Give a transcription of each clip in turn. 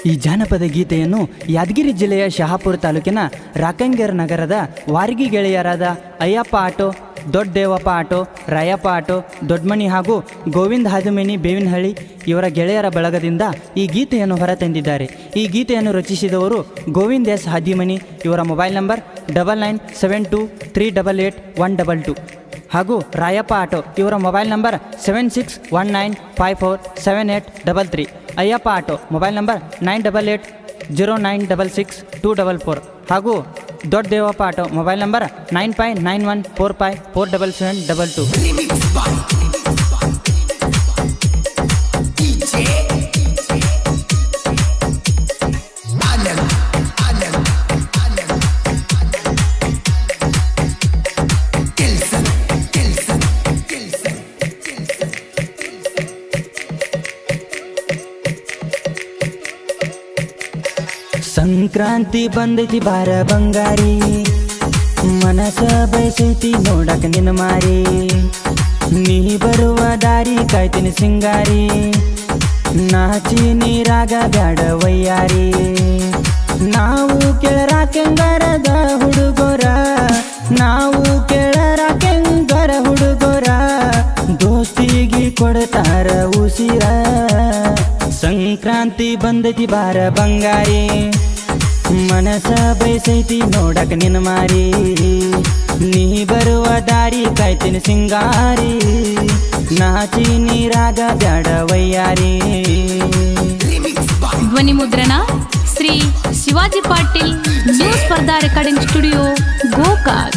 ಈ ಜಾನಪದ ಗೀತೆಯನ್ನು ಯಾದಗಿರಿ ಜಿಲ್ಲೆಯ ಶಹಾಪುರ ತಾಲೂಕಿನ ರಾಕಂಗೇರ್ ನಗರದ ವಾರ್ಗಿ ಗೆಳೆಯರಾದ ಅಯ್ಯಪ್ಪ ಆಟೋ ದೊಡ್ಡ ದೇವಪ್ಪ ಆಟೋ ರಾಯಪ್ಪ ಆಟೋ ದೊಡ್ಡಮಣಿ ಹಾಗೂ ಗೋವಿಂದ ಹಾಜಮೇನಿ ಬೇವಿನಹಳ್ಳಿ ಇವರ ಗೆಳೆಯರ ಬಳಗದಿಂದ ಈ ಗೀತೆಯನ್ನು ಹೊರತಂದಿದ್ದಾರೆ ಈ ಗೀತೆಯನ್ನು ರಚಿಸಿದವರು ಗೋವಿಂದ್ ಎಸ್ ಹಾದಿಮನಿ ಇವರ mobile number double nine seven two three double eight one double two ಹಾಗೂ ರಾಯಪ್ಪ ಆಟೋ ಇವರ mobile number seven six one nine five four seven eight double three Ayyappa auto mobile number nine double eight zero nine double six two double four ಹಾಗೂ ದೊಡ್ಡ Devappa auto mobile number nine five nine one four five four double seven double two Sankranti ಬಂದೈತಿ ಬಾರ ಬಂಗಾರಿ ಮನಸ ಬಯಸೈತಿ ನೋಡಕ ನಿನ್ನ ಮಾರಿ ನೀ ಬರುವ ದಾರಿ ಕಾಯ್ತೀನಿ ಸಿಂಗಾರಿ ನಾಚಿ ನೀರಾಗ ಬ್ಯಾಡ ವಯ್ಯಾರಿ ನಾವು ಕೆಳರ ಕೆಂಗರದ ಹುಡುಗೋರ ನಾವು ಕೆಳರ ಕೆಂಗರ ಹುಡುಗೋರ ದೋಸ್ತಿಗೆ ಕೊಡ್ತಾರ ಉಸಿರ ಸಂಕ್ರಾಂತಿ ಬಂದೈತಿ ಬಾರ ಬಂಗಾರಿ ಮನಸ ಬಯಸೈತಿ ನೋಡಕ ನಿನ್ನ ಮಾರಿ ನೀ ಬರುವ ದಾರಿ ಕಾಯ್ತೀನಿ ಸಿಂಗಾರಿ ನಾಚಿ ನೀರಾಗ ಬ್ಯಾಡ ವಯ್ಯಾರಿ ಧ್ವನಿ ಮುದ್ರಣ Shri Shivaji Patil new Spardha recording studio Gokak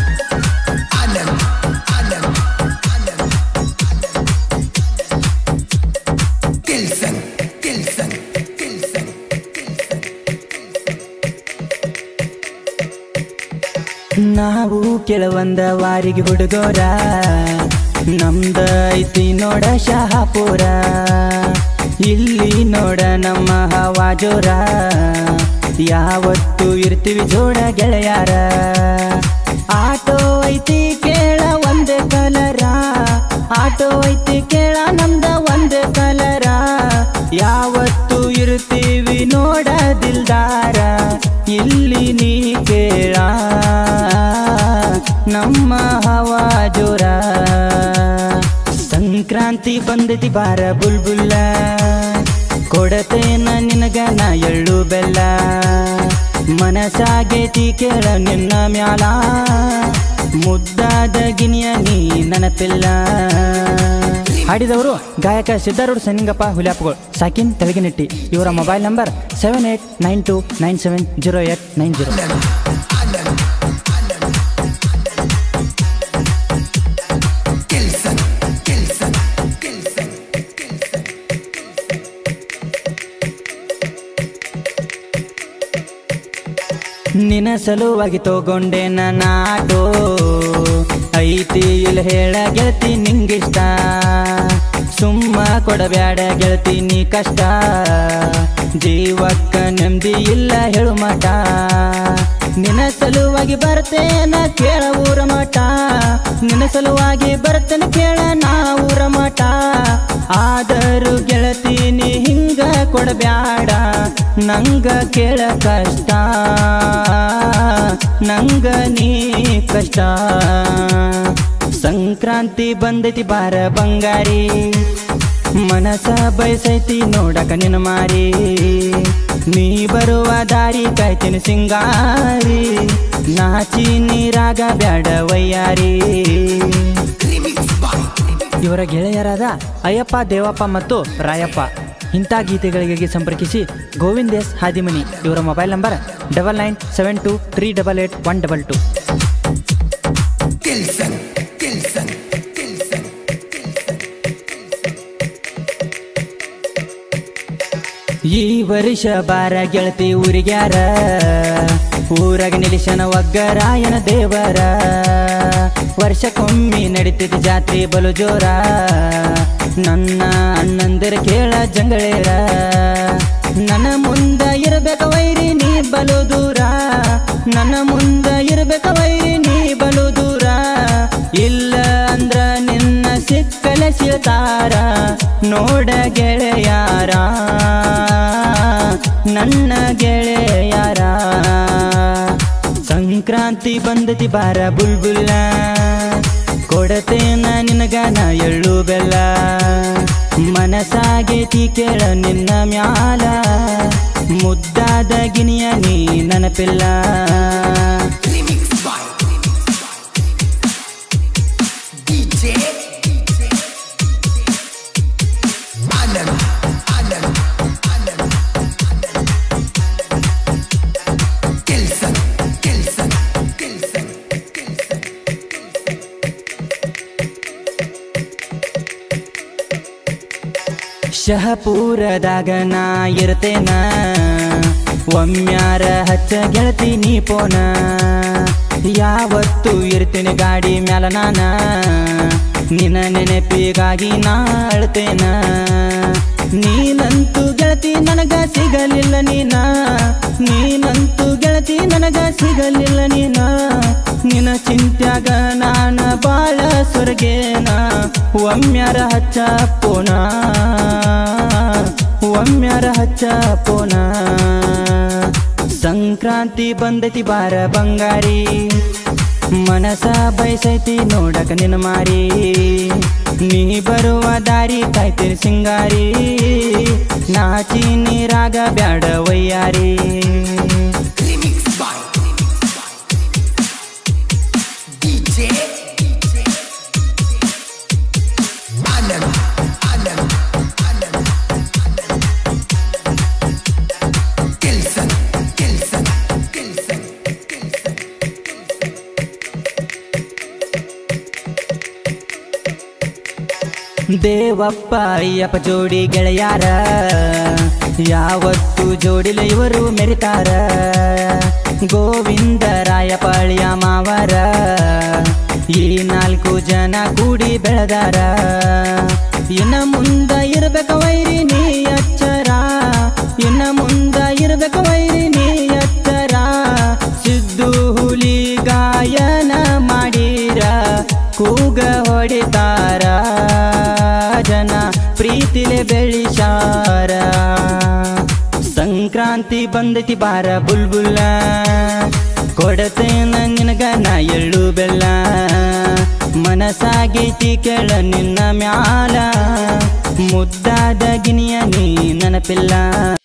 ನಾವು ಕೆಲವೊಂದ ವಾರಿಗೆ ಹುಡುಗೋರ ನಮ್ದ ಐತಿ ನೋಡ ಶಹಾಪುರ ಇಲ್ಲಿ ನೋಡ ನಮ್ಮ ಹವಾ ಜೋರ ಯಾವತ್ತು ಇರ್ತೀವಿ ಜೋಡ ಗೆಳೆಯಾರ ಆಟೋ ಐತಿ ಕೇಳ ಒಂದೇ ಕಲರ ಆಟೋ ಐತಿ ಕೇಳ ನಮ್ದ ಒಂದೇ ಕಲರ ಯಾವತ್ತು ಇರ್ತೀವಿ ನೋಡ ದಿಲ್ದಾರ ಇಲ್ಲಿ ನೀ ಕೇಳ ನಮ್ಮ ಹವಾ ಜೋರ ಸಂಕ್ರಾಂತಿ ಬಂದೈತಿ ಬಾರ ಬುಲ್ಬುಲ್ಲ ಕೊಡತೇನ ನಿನಗ ನಾ ಎಳ್ಳು ಬೆಲ್ಲ ಮನಸಾಗೇತಿ ಕೇಳ ನಿನ್ನ ಮ್ಯಾಲ ಮುದ್ದಾದ ಗಿನಿಯ ನೀ ನೆನಪಿಲ್ಲ ಹಾಡಿದವರು ಗಾಯಕ ಸಿದ್ಧಾರೂಢ ಸನ್ನಿಂಗಪ್ಪ ಹುಲ್ಯಾಪ್ಗಳು ಸಾಕಿನ್ ತೆಳಗಿನೆಟ್ಟಿ ಇವರ mobile number seven eight nine two nine seven zero eight nine zero ನಿನ ಸಲುವಾಗಿ ತಗೊಂಡೆ ನಾಟೋ ಐತಿ ಇಲ್ಲಿ ಹೇಳ ಗೆಳತಿ ನಿಂಗಿಷ್ಟ ಸುಮ್ಮ ಕೊಡಬ್ಯಾಡ ಗೆಳತಿ ನೀ ಕಷ್ಟ ಜೀವಕ್ಕ ನೆಮ್ಮದಿ ಇಲ್ಲ ಹೇಳು ಮಠ ನಿನ್ನ ಸಲುವಾಗಿ ಬರ್ತೇನ ಕೇಳ ಊರ ಮಠ ನಿನ್ನ ಸಲುವಾಗಿ ಬರ್ತೇನೆ ಕೇಳ ನಾ ಊರ ಮಠ ಆದರೂ ಗೆಳತಿ ನೀ ಹಿಂಗ ಕೊಡಬ್ಯಾಡ ನಂಗ ಕೇಳ ಕಷ್ಟ ನಂಗ ನೀ ಕಷ್ಟ ಸಂಕ್ರಾಂತಿ ಬಂದೈತಿ ಬಾರ ಬಂಗಾರಿ ಮನಸ ಬಯಸೈತಿ ನೋಡಕ ನಿನ್ನ ಮಾರಿ ನೀ ಬರುವ ದಾರಿ ಕಾಯ್ತೀನಿ ಸಿಂಗಾರಿ ನಾಚಿ ನೀರಾಗ ಬ್ಯಾಡ ವಯ್ಯಾರಿ ಇವರ ಗೆಳೆಯರಾದ ಅಯ್ಯಪ್ಪ ದೇವಪ್ಪ ಮತ್ತು ರಾಯಪ್ಪ ಇಂಥ ಗೀತೆಗಳಿಗೆ ಸಂಪರ್ಕಿಸಿ ಗೋವಿಂದ್ ಎಸ್ ಹಾದಿಮನಿ ಇವರ mobile number double nine seven two three double eight one double two ಈ ವರ್ಷ ಬಾರ ಗೆಳತಿ ಊರಿಗ್ಯಾರ ಊರಾಗ ನಿಲಿಶನ ಒಗ್ಗರಾಯನ ದೇವರ ವರ್ಷಕ್ಕೊಮ್ಮೆ ನಡೀತೈತಿ ಜಾತ್ರೆ ಬಲು ಜೋರ ನನ್ನ ಅಣ್ಣಂದಿರ ಕೇಳ ಜಂಗಳೇರ ನನ್ನ ಮುಂದ ಇರಬೇಕ ವೈರಿ ನೀ ಬಲು ದೂರ ನನ್ನ ಮುಂದ ಇರಬೇಕ ವೈರಿ ನೀ ಬಲು ದೂರ ಇಲ್ಲ ಅಂದ್ರ ನಿನ್ನ ಸಿಕ್ಕಲ ಸಿಳ್ತಾರ ನೋಡ ಗೆಳೆಯಾರ ನನ್ನ ಗೆಳೆಯರ ಸಂಕ್ರಾಂತಿ ಬಂದತಿ ಬಾರ ಬುಲ್ಬುಲ್ಲ ಕೊಡತೇನ ನಿನಗ ನಾ ಎಳ್ಳು ಬೆಲ್ಲ ಮನಸಾಗೇತಿ ಕೇಳ ನಿನ್ನ ಮ್ಯಾಲ ಮುದ್ದಾದ ಗಿನಿಯ ನೀ ನೆನಪಿಲ್ಲ Remix by DJ Anand Anand Anand Kelson Kelson Kelson Kelson ಶಹಪೂರದಾಗ ನಾ ಇರ್ತೇನ ಒಮ್ಮ್ಯಾರ ಹಚ್ಚ ಗೆಳತಿ ನೀ ಪೋನ ಯಾವತ್ತು ಇರ್ತೀನಿ ಗಾಡಿ ಮ್ಯಾಲ ನಾನ ನಿನ್ನ ನೆನಪಿಗಾಗಿ ನಾ ಅಳ್ತೇನ ನೀನಂತೂ ಗೆಳತಿ ನನಗ ಸಿಗಲಿಲ್ಲ ನೀನ ನೀನಂತೂ ಗೆಳತಿ ನನಗ ಸಿಗಲಿಲ್ಲ ನೀನ ನಿನ್ನ ಚಿಂತ್ಯಾಗ ನಾನ ಬಾಳ ಸ್ವರ್ಗೇನ ಒಮ್ಮ್ಯಾರ ಹಚ್ಚ ಪೋನ ಒಮ್ಮ್ಯಾರ ಹಚ್ಚ ಪೋನ ಸಂಕ್ರಾಂತಿ ಬಂದೈತಿ ಬಾರ ಬಂಗಾರಿ ಮನಸ ಬಯಸೈತಿ ನೋಡಕ ನಿನ್ನ ಮಾರಿ ನೀ ಬರುವ ದಾರಿ ಕಾಯ್ತೀನಿ ಸಿಂಗಾರಿ ನಾಚಿ ನೀರಾಗ ಬ್ಯಾಡ ವಯ್ಯಾರಿ Remix by DJ Anand Anand Anand Kelson Kelson Kelson Kelson Devappa Ayyappa ಜೋಡಿ ಗೆಳೆಯಾರ ಯಾವತ್ತು ಜೋಡಿಲ ಇವರು ಮೆರಿತಾರ ಗೋವಿಂದ ರಾಯಪಾಳ್ಯ ಮಾವರ ಈ ನಾಲ್ಕು ಜನ ಕೂಡಿ ಬೆಳೆದಾರ ಇನ್ನ ಮುಂದ ಇರ್ಬೇಕ ವೈರಿ ನೀ ಎಚ್ಚರ ಇನ್ನ ಮುಂದ ಇರ್ಬೇಕ ವೈರಿ ನೀ ಎಚ್ಚರ ಸಿದ್ದು ಹುಲಿ ಗಾಯನ ಮಾಡಿರ ಕೂಗ ಹೊಡಿತಾರ ಜನ ಪ್ರೀತಿಲೆ ಬೆಳಿಸಾರ ಸಂಕ್ರಾಂತಿ ಬಂದೈತಿ ಬಾರ ಬುಲ್ಬುಲ್ಲ ಕೊಡತೇನ ನಿನಗ ನಾ ಎಳ್ಳು ಬೆಲ್ಲ ಮನಸಾಗೈತಿ ಕೇಳ ನಿನ್ನ ಮ್ಯಾಲ ಮುದ್ದಾದ ಗಿನಿಯ ನೀ ನೆನಪಿಲ್ಲ